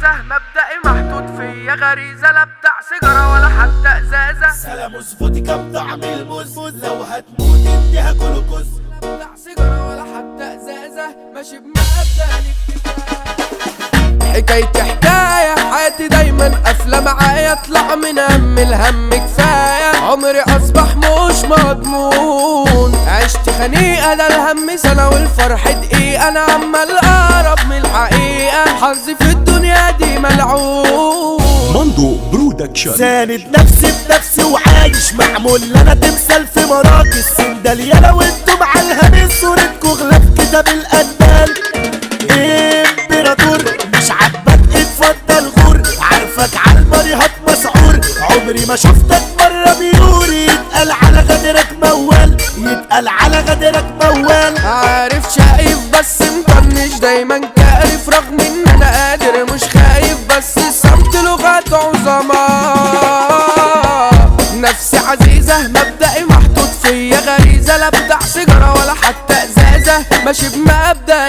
عزيزة مبدئي محطوط فيا غريزة لا بتاع سيجارة ولا حتى ازازة سلاموس فودكا بطعم الموز لو هتموت اديها جلوكوز بتاع سيجارة ولا حتى ازازة ماشي بمبدأ حكايتي حكاية حياتي دايما قافلة معايا اطلع من هم الهم كفاية عمري اصبح مش مضمون عشت خنيقة ده الهم سنة والفرح دقيقة انا عمال اقرب من الحقيقة حظي في الدنيا دي ملعون ماندو برودكشن ساند نفسي بنفسي وعايش معمول انا تمثال في مراكز سنداليانا وانتم على الهامش صورتكوا غلاف كتاب الانبال امبراطور مش عاجبك اتفضل غور عارفك على المريهات مسعور عمري ما شفتك مرة بيوري يتقال على غدرك موال يتقال على غدرك موال عارف شايف بس مطنش دايما كارف رغم ان انا قادر مش خايف بس الصمت لغات عظماء نفسي عزيزة مبدئي محطوط فيا غريزة لا بتاع سيجارة ولا حتى ازازة ماشي بمبدأ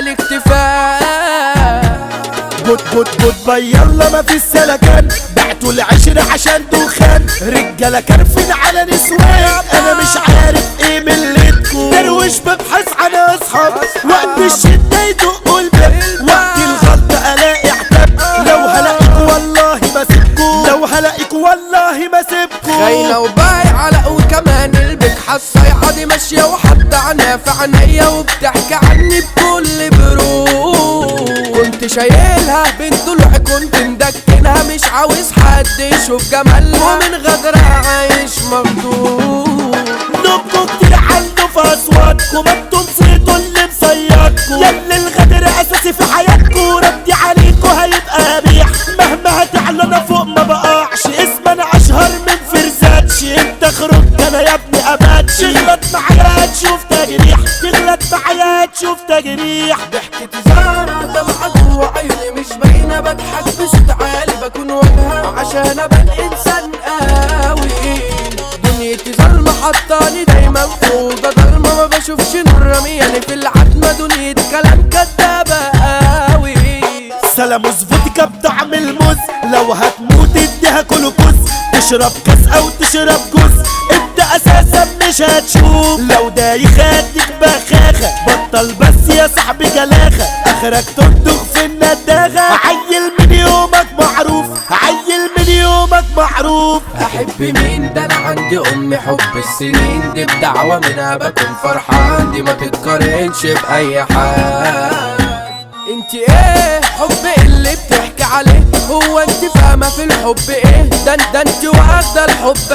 الاكتفاء جود جود جود باي يلا ما في السلكان بعتوا العشرة عشان دخان رجالة كارفين على نسوان انا مش عارف ايه ملتكم درويش ببحث عن اصحاب وقت الشدة يدقوا الباب وقت الغلطة الاقي عتاب لو هلاقيك والله ما سيبكم لو هلاقيك والله ما سيبكم خاينة وبايعة لا وكمان البجحة الصيحة دي ماشية وحاطة عينيها في عينيا وبتحكي عني بكل برود كنت شايلها بنت ضلوع كنت مدكنها مش عاوز حد يشوف جمالها ومن غدرها عايش مخدود نبكوا كتير عنده في اصواتكم انتوا نسيتوا اللي مصيادكم ياللي الغدر اساسي في حياتكم ردي عليكوا هيبقى قبيح مهما هتعلى انا فوق ما بقعش اسم انا اشهر من فرزاتش انت خرج انا يا ابني ابات تغلط معايا تشوف تجريح تغلط معايا تشوف تجريح ضحكتي زهرة طالعة جوا عيني مش باينة بضحك بصوت عالي بكون وجهها عشان ابان انسان قوي دنيتي ظلمة حطاني دايما في اوضة ضلمة ما بشوفش نور رمياني في العتمة دنيا كلام كدابة قوي سلاموس فودكا بطعم الموز لو هتموت اديها جلوكوز تشرب كاس او تشرب جوز انت اساسا مش هتشوف لو دايخ هديك بخاخة بطل بس يا صاحبي جلاخة اخرك تندخ في النداغة عيل من يومك معروف عيل من يومك معروف احب مين ده انا عندي امي حب السنين دي بدعوة منها بكون فرحان دي ما تتقارنش باي حال انت ايه حب اللي بتحكي عليه هو انت فاهمة في الحب ايه ده ده انت واخدة الحب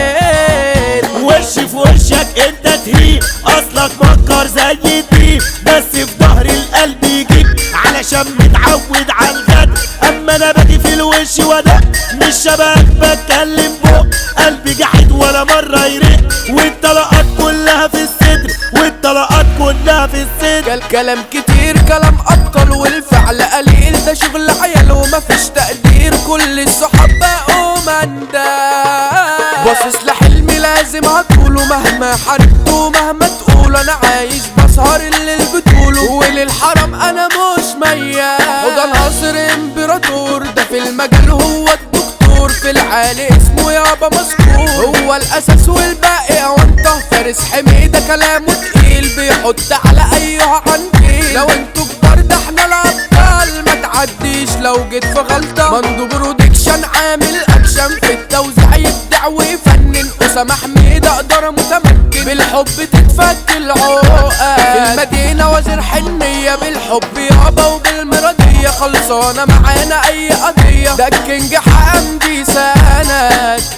عين وش في وشك انت تهيب اصلك مكر زي دي بس في ظهر القلب يجيب علشان متعود على الغد اما انا باجي في الوش وده مش شبهك بتكلم بق قلبي جحد ولا مرة يرق والطلقات كلها في الصدر والطلقات كلها في الصدر كل كلام كتير كلام ابطال والفعل قليل ده شغل عيال ومفيش تقدير كل الصحاب بقوا مندال باصص لحلمي لازم هطوله مهما حاربته مهما تقول انا عايش بسهر الليل بطوله وللحرم انا مش ميال وده القصر امبراطور ده في المجال هو الدكتور في العالي اسمه يابا مذكور هو الاساس والباقي اوانطه فارس حميده كلامه تقيل بيحط على ايها عنكيل لو انتوا كبار ده احنا الابطال ما تعديش لو جيت في غلطه مندو برودكشن عامل اكشن في التوزيع يبدع ويفنن اسامه حميد اقدر متمكن بالحب تتفك العقد في المدينه وزير حنيه بالحب يابا وبالمرضيه خلصانه معانا اي قضيه ده الكينج حمدي سند